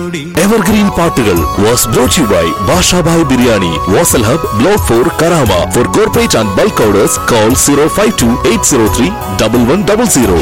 Evergreen പാട്ടുകൾ was brought you by Bashabhai biryani Vasal hub block four Karama for corporate and bulk orders call zero five two eight zero three double one double zero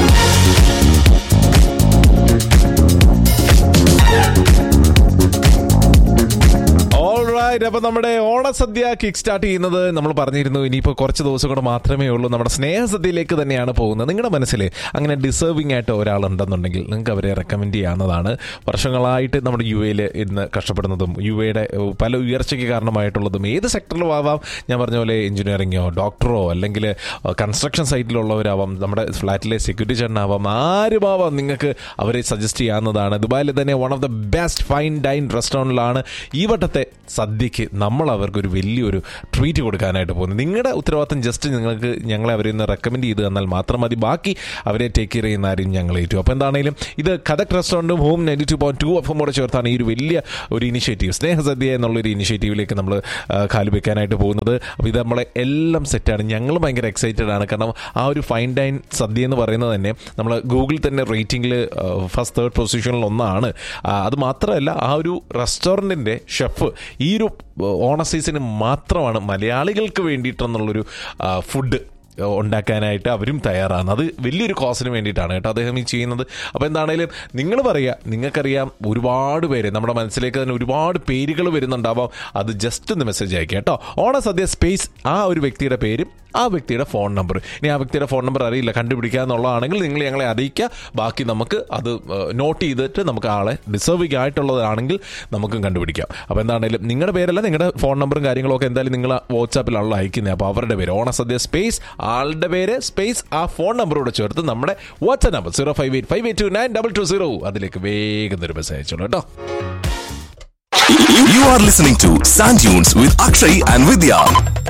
alright അപ്പൊ നമ്മുടെ ഓണസദ്യ kick start ചെയ്യുന്നത് നമ്മൾ പറഞ്ഞിരുന്നു ഇനിയിപ്പോൾ കുറച്ച് ദിവസം കൂടെ മാത്രമേ ഉള്ളൂ നമ്മുടെ സ്നേഹസദ്യയിലേക്ക് തന്നെയാണ് പോകുന്നത് നിങ്ങളുടെ മനസ്സിൽ അങ്ങനെ ഡിസേർവിംഗ് ആയിട്ട് ഒരാളുണ്ടെന്നുണ്ടെങ്കിൽ നിങ്ങൾക്ക് അവരെ റെക്കമെൻഡ് ചെയ്യാവുന്നതാണ് വർഷങ്ങളായിട്ട് നമ്മുടെ യു എയിൽ ഇന്ന് കഷ്ടപ്പെടുന്നതും യു എയുടെ പല ഉയർച്ചയ്ക്ക് കാരണമായിട്ടുള്ളതും ഏത് സെക്ടറിലും ആവാം ഞാൻ പറഞ്ഞ പോലെ എഞ്ചിനീയറിങ്ങോ ഡോക്ടറോ അല്ലെങ്കിൽ കൺസ്ട്രക്ഷൻ സൈറ്റിലുള്ളവരാവാം നമ്മുടെ ഫ്ലാറ്റിലെ സെക്യൂരിറ്റി ചേട്ടനാവാം ആരുമാവാം നിങ്ങൾക്ക് അവരെ സജസ്റ്റ് ചെയ്യാവുന്നതാണ് ദുബായിൽ തന്നെ one of the best fine dine റെസ്റ്റോറൻറ്റിലാണ് ഈ വട്ടത്തെ സദ്യക്ക് നമ്മൾ അവർക്ക് ഒരു വലിയൊരു ട്രീറ്റ് കൊടുക്കാനായിട്ട് പോകുന്നത് നിങ്ങളുടെ ഉത്തരവാദിത്തം ജസ്റ്റ് നിങ്ങൾക്ക് ഞങ്ങളെ അവരെ ഒന്ന് റെക്കമെൻഡ് ചെയ്ത് തന്നാൽ മാത്രം മതി ബാക്കി അവരെ ടേക്ക് കെയർ ചെയ്യുന്ന ആരും ഞങ്ങൾ ഏറ്റു അപ്പോൾ എന്താണെങ്കിലും ഇത് കഥക് റെസ്റ്റോറൻറ്റും home ninety two point two എഫും കൂടെ ചേർത്താണ് ഈ ഒരു വലിയ ഒരു ഇനിഷ്യേറ്റീവ് സ്നേഹസദ്യ എന്നുള്ളൊരു ഇനിഷ്യേറ്റീവിലേക്ക് നമ്മൾ കാല് വെക്കാനായിട്ട് പോകുന്നത് അപ്പോൾ ഇത് നമ്മളെ എല്ലാം സെറ്റാണ് ഞങ്ങൾ ഭയങ്കര എക്സൈറ്റഡ് ആണ് കാരണം ആ ഒരു ഫൈൻ ഡൈൻ സദ്യ എന്ന് പറയുന്നത് തന്നെ നമ്മൾ ഗൂഗിൾ തന്നെ റേറ്റിംഗിൽ ഫസ്റ്റ് തേർഡ് പൊസിഷനിൽ ഒന്നാണ് ആ, അത് മാത്രമല്ല ആ ഒരു റെസ്റ്റോറൻറ്റിൻ്റെ ഷെഫ് ഈ ഒരു ഓണ സീസണിൽ മാത്രമാണ് മലയാളികൾക്ക് വേണ്ടിയിട്ടെന്നുള്ളൊരു ഫുഡ് ഉണ്ടാക്കാനായിട്ട് അവരും തയ്യാറാണ് അത് വലിയൊരു കോസിന് വേണ്ടിയിട്ടാണ് കേട്ടോ അദ്ദേഹം ഈ ചെയ്യുന്നത് അപ്പോൾ എന്താണേലും നിങ്ങൾ പറയുക നിങ്ങൾക്കറിയാം ഒരുപാട് പേര് നമ്മുടെ മനസ്സിലേക്ക് തന്നെ ഒരുപാട് പേരുകൾ വരുന്നുണ്ടാവാം അത് ജസ്റ്റ് ഒന്ന് മെസ്സേജ് അയക്കുക കേട്ടോ ഓണസദ്യ സ്പേസ് ആ ഒരു വ്യക്തിയുടെ പേരും ആ വ്യക്തിയുടെ ഫോൺ നമ്പർ ഇനി ആ വ്യക്തിയുടെ ഫോൺ നമ്പർ അറിയില്ല കണ്ടുപിടിക്കുക എന്നുള്ളതാണെങ്കിൽ നിങ്ങൾ ഞങ്ങളെ അറിയിക്കുക ബാക്കി നമുക്ക് അത് നോട്ട് ചെയ്തിട്ട് നമുക്ക് ആളെ ഡിസേർവിംഗ് ആയിട്ടുള്ളതാണെങ്കിൽ നമുക്കും കണ്ടുപിടിക്കാം അപ്പോൾ എന്താണെങ്കിലും നിങ്ങളുടെ പേരല്ല നിങ്ങളുടെ ഫോൺ നമ്പറും കാര്യങ്ങളും ഒക്കെ എന്തായാലും നിങ്ങൾ വാട്സാപ്പിലാണല്ലോ അയക്കുന്നത് അപ്പോൾ അവരുടെ പേര് ഓണസദ്യ സ്പേസ് ആളുടെ പേര് സ്പേസ് ആ ഫോൺ നമ്പറോട് ചേർത്ത് നമ്മുടെ WhatsApp number zero five eight five eight two nine double two zero അതിലേക്ക് വേഗം ഒരു മെസ്സേജ് അയച്ചോളൂ കേട്ടോ You are listening to Sand Dunes with Akshay and Vidya.